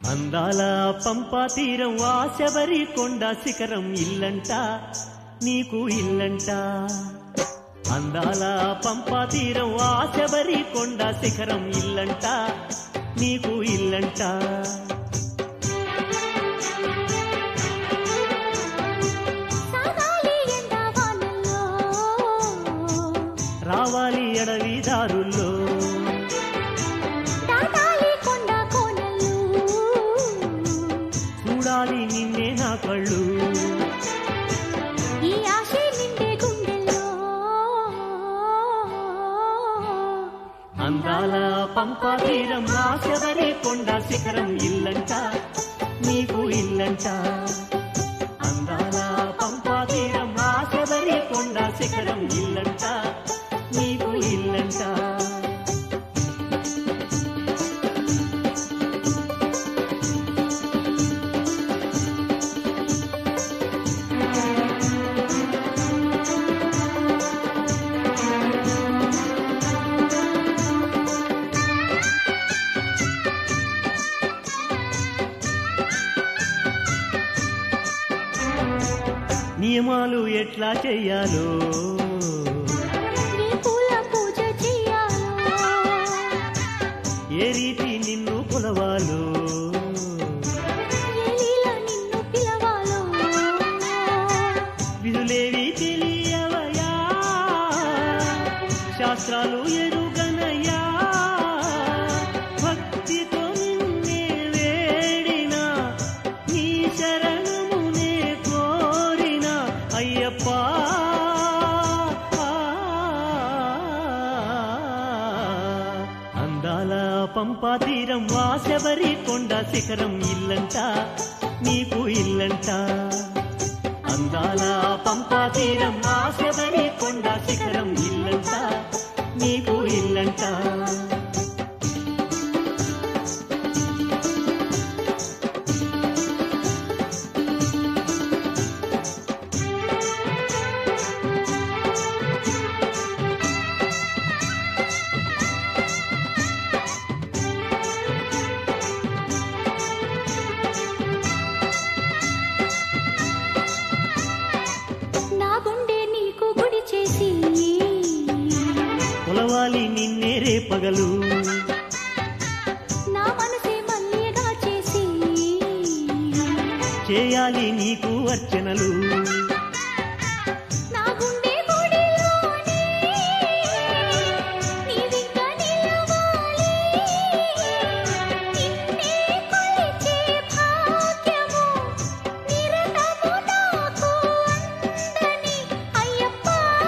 అందాల పంపా తీరం ఆ శబరి కొండ శిఖరం ఇల్లంట నీకు ఇల్లంట అందాల పంపా తీరం ఆ శబరి కొండ శిఖరం ఇల్లంట నీకు ఇల్లంట సాగాలి ఎండవానల్లో రావాలి అడవి దారుల్లో దాటాలి కొండ కోనలు చూడాలి నిన్నే నా కళ్ళు ఈ ఆశే నిండే గుండెల్లో అందాల పంపా తీరం ఆ శబరి కొండ శిఖరం ఇల్లంట నీకు ఇల్లంట అందాల పంపా తీరం ఆ శబరి కొండ శిఖరం ఇల్లంట నీకు ఇల్లంట నియమాలు ఎట్లా చెయ్యాలో ఏ పూల పూజ చెయ్యాలో ఏ రీతి నిన్ను కొలవాలో ఏ లీల నిన్ను పిలవాలో విధులేవి తెలియవయా శాస్త్రాలు ఎరుగనయ్యా భక్తితో నిన్నే వేడిన నీ శరణమునే కోరిన అయ్యప్ప అందాల పంపా తీరం వాసవరి కొండ శిఖరం ఇల్లంట నీకు ఇల్లంట అందాల పంపా తీరం ఆశబరి కొండ శిఖరం ఇల్లంట నీకు ఇల్లంట నా గుండె నీకు గుడి చేసి కొలవాలి నిన్నే రేపగలు నా మనసే మల్లిగా చేసి చేయాలి నీకు అర్చనలు నా గుండె గుడిలోనే నీవింక నిలవాలి నిన్నే కొలిచే భాగ్యము నిరతము నాకు అందని అయ్యప్ప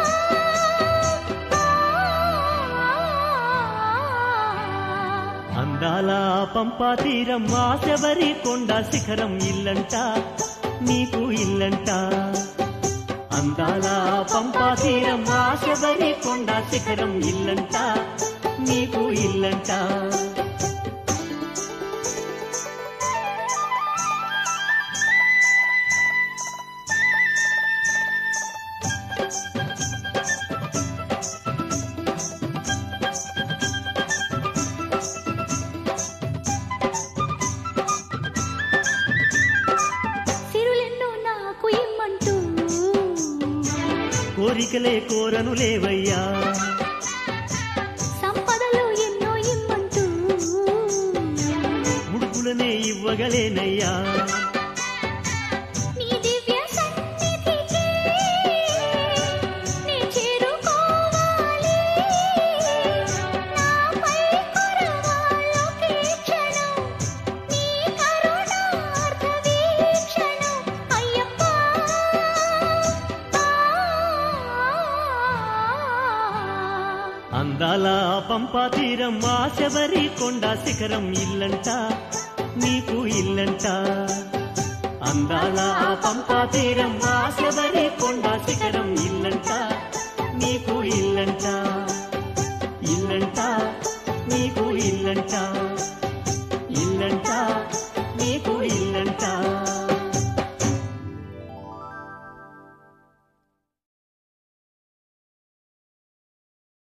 అందాల పంపా తీరం ఆశబరి కొండ శిఖరం ఇల్లంట నీకు ఇల్లంట అందాల పంపా తీరం ఆశబరి కొండ శిఖరం ఇల్లంట నీకు ఇల్లంట సిరులెన్నో నాకు ఇమ్మంటూ కోరికలే కోరను లేవయ్యా సంపదలు ఎన్నో ఇమ్మంటూ ముడుపులనే ఇవ్వగలేనయ్యా నీ దివ్య సన్నిధికి నే చేరుకోవాలి నాపై కురవాలొకే క్షణం నీ కరుణార్థ వీక్షణం అయ్యప్ప అందాల పంపా తీరం ఆశబరి కొండ శిఖరం ఇల్లంట నీకు ఇల్లంట అందాల పంపా తీరం ఆశబరి కొండ శిఖరం ఇల్లంట నీకు ఇల్లంట ఇల్లంట నీకు ఇల్లంట ఇల్లంట